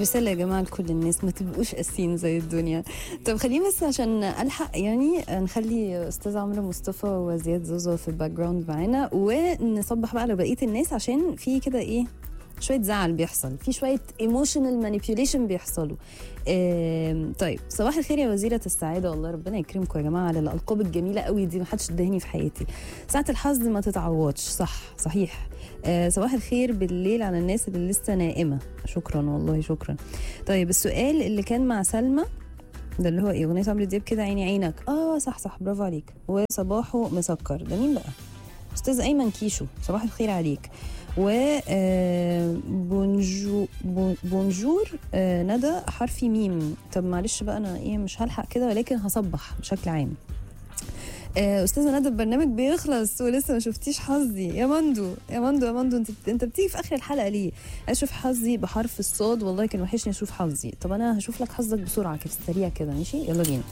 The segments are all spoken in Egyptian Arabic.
رسالة يا جماعة لكل الناس ما تبقوش قاسيين زي الدنيا طب خليني بس عشان ألحق يعني نخلي أستاذ عمرو مصطفى وزياد زوزو في الباك جراوند معانا ونصبح بقى على بقية الناس عشان في كده إيه شوية زعل بيحصل في شوية ايموشنال مانيبيوليشن بيحصلوا آم، طيب صباح الخير يا وزيرة السعادة والله ربنا يكرمكم يا جماعة على الألقاب الجميلة قوي دي ما حدش ادهني في حياتي ساعة الحظ ما تتعوضش صح صحيح آه صباح الخير بالليل على الناس اللي لسه نائمة شكرا والله شكرا طيب السؤال اللي كان مع سلمى ده اللي هو ايه اغنيه عمرو دياب كده عيني عينك اه صح صح برافو عليك وصباحه مسكر ده مين بقى استاذ ايمن كيشو صباح الخير عليك و آه، بونجو بون- بونجور آه، ندى حرفي ميم طب معلش بقى انا ايه مش هلحق كده ولكن هصبح بشكل عام آه، استاذه ندى البرنامج بيخلص ولسه ما شفتيش حظي يا مندو يا مندو يا مندو انت انت بتيجي في اخر الحلقه ليه اشوف حظي بحرف الصاد والله كان وحشني اشوف حظي طب انا هشوف لك حظك بسرعه كده سريع كده ماشي يلا بينا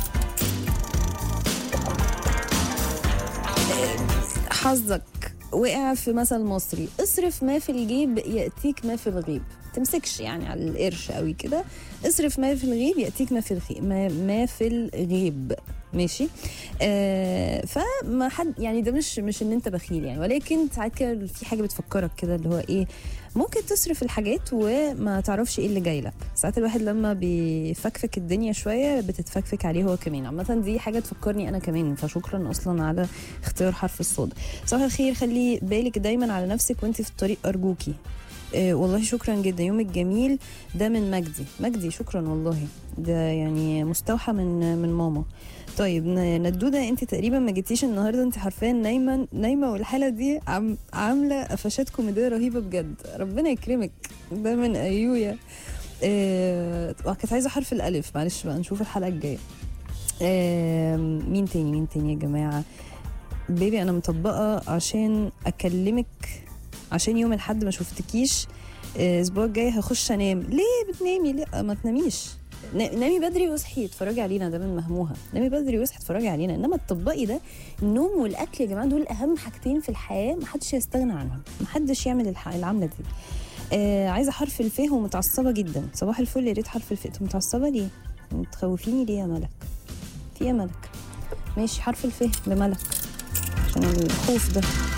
آه، حظك وقع في مثل مصري اصرف ما في الجيب ياتيك ما في الغيب تمسكش يعني على القرش قوي كده اصرف ما في الغيب ياتيك ما في الغيب ما, ما في الغيب ماشي آه فما حد يعني ده مش مش ان انت بخيل يعني ولكن ساعات كده في حاجه بتفكرك كده اللي هو ايه ممكن تصرف الحاجات وما تعرفش ايه اللي جاي لك ساعات الواحد لما بيفكفك الدنيا شويه بتتفكفك عليه هو كمان عامه دي حاجه تفكرني انا كمان فشكرا اصلا على اختيار حرف الصاد صباح الخير خلي بالك دايما على نفسك وانت في الطريق ارجوكي آه والله شكرا جدا يومك جميل ده من مجدي مجدي شكرا والله ده يعني مستوحى من من ماما طيب ن- ندوده انت تقريبا ما جيتيش النهارده انت حرفيا نايمه نايمه والحاله دي عم عامله قفشات كوميديه رهيبه بجد ربنا يكرمك ده من ايويا آه كانت عايزه حرف الالف معلش بقى نشوف الحلقه الجايه آه مين تاني مين تاني يا جماعه بيبي انا مطبقه عشان اكلمك عشان يوم الحد ما شفتكيش آه، الاسبوع الجاي هخش انام ليه بتنامي لا ما تناميش نا- نامي بدري واصحي اتفرجي علينا ده من مهموها نامي بدري واصحي اتفرجي علينا انما الطبقي ده النوم والاكل يا جماعه دول اهم حاجتين في الحياه محدش يستغنى عنهم محدش يعمل الح- العمله دي آه عايزه حرف الف ومتعصبه جدا صباح الفل يا ريت حرف الف انت متعصبه ليه متخوفيني ليه يا ملك في ايه يا ملك ماشي حرف الف لملك عشان الخوف ده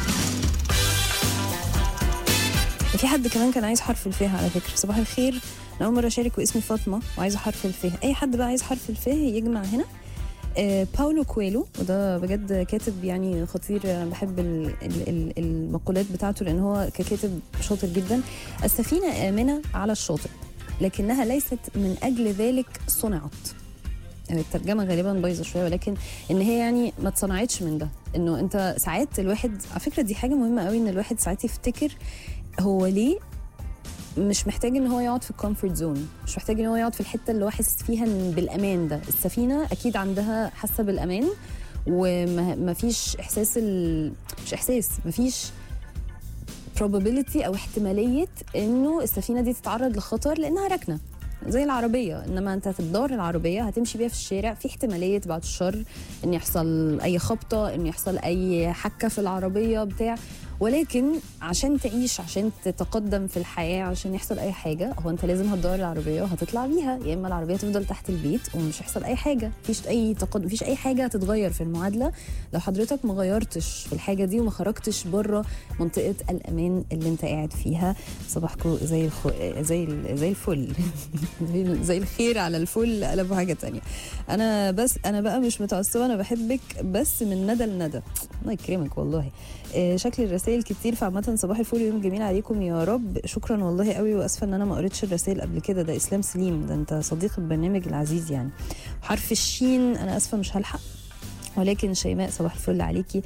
في حد كمان كان عايز حرف الف على فكره صباح الخير انا اول مره اشارك واسمي فاطمه وعايزه حرف الف اي حد بقى عايز حرف الف يجمع هنا آه، باولو كويلو وده بجد كاتب يعني خطير انا بحب ال- ال- ال- المقولات بتاعته لان هو ككاتب شاطر جدا السفينه امنه على الشاطئ لكنها ليست من اجل ذلك صنعت يعني الترجمه غالبا بايظه شويه ولكن ان هي يعني ما اتصنعتش من ده انه انت ساعات الواحد على فكره دي حاجه مهمه قوي ان الواحد ساعات يفتكر هو ليه مش محتاج ان هو يقعد في الكومفورت زون مش محتاج ان هو يقعد في الحته اللي هو حاسس فيها إن بالامان ده السفينه اكيد عندها حاسه بالامان وما فيش احساس ال... مش احساس ما فيش probability او احتماليه انه السفينه دي تتعرض لخطر لانها راكنه زي العربية انما انت هتدور العربية هتمشي بيها في الشارع في احتمالية بعد الشر ان يحصل اي خبطة ان يحصل اي حكة في العربية بتاع ولكن عشان تعيش عشان تتقدم في الحياة عشان يحصل اي حاجة هو انت لازم هتدور العربية وهتطلع بيها يا اما العربية تفضل تحت البيت ومش هيحصل اي حاجة مفيش اي تقدم مفيش اي حاجة هتتغير في المعادلة لو حضرتك ما غيرتش في الحاجة دي وما خرجتش بره منطقة الامان اللي انت قاعد فيها صباحكم زي الخو... زي ال... زي الفل زي- زي الخير على الفل قلبوا حاجه تانية انا بس انا بقى مش متعصبه انا بحبك بس من ندى لندى الله يكرمك والله آه، شكل الرسائل كتير فعامة صباح الفل يوم جميل عليكم يا رب شكرا والله قوي واسفه ان انا ما قريتش الرسائل قبل كده ده اسلام سليم ده انت صديق البرنامج العزيز يعني حرف الشين انا اسفه مش هلحق ولكن شيماء صباح الفل عليكي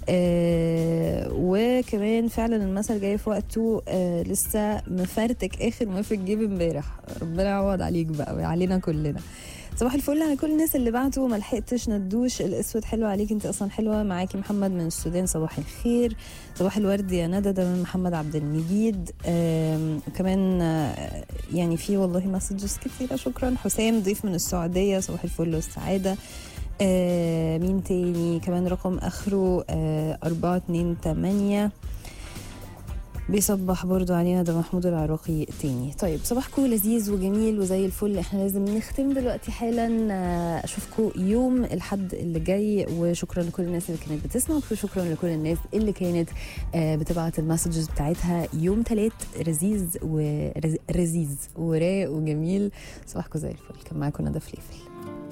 آه وكمان فعلا المثل جاي في وقته آه لسه مفرتك اخر ما في الجيب امبارح ربنا يعوض عليك بقى وعلينا كلنا صباح الفل على كل الناس اللي بعتوا ما لحقتش ندوش الاسود حلو عليك انت اصلا حلوه معاكي محمد من السودان صباح الخير صباح الورد يا ندى ده من محمد عبد المجيد آم، وكمان آه، يعني في والله مسجز كتيره شكرا حسام ضيف من السعوديه صباح الفل والسعاده آه مين تاني كمان رقم اخره آه أربعة اتنين تمانية بيصبح برضو علينا ده محمود العراقي التاني طيب صباحكم لذيذ وجميل وزي الفل احنا لازم نختم دلوقتي حالا آه، اشوفكم يوم الحد اللي جاي وشكرا لكل الناس اللي كانت بتسمع وشكرا لكل الناس اللي كانت آه، بتبعت المسجز بتاعتها يوم تلات لذيذ ولذيذ ورايق وجميل صباحكم زي الفل كان معاكم ندى فليفل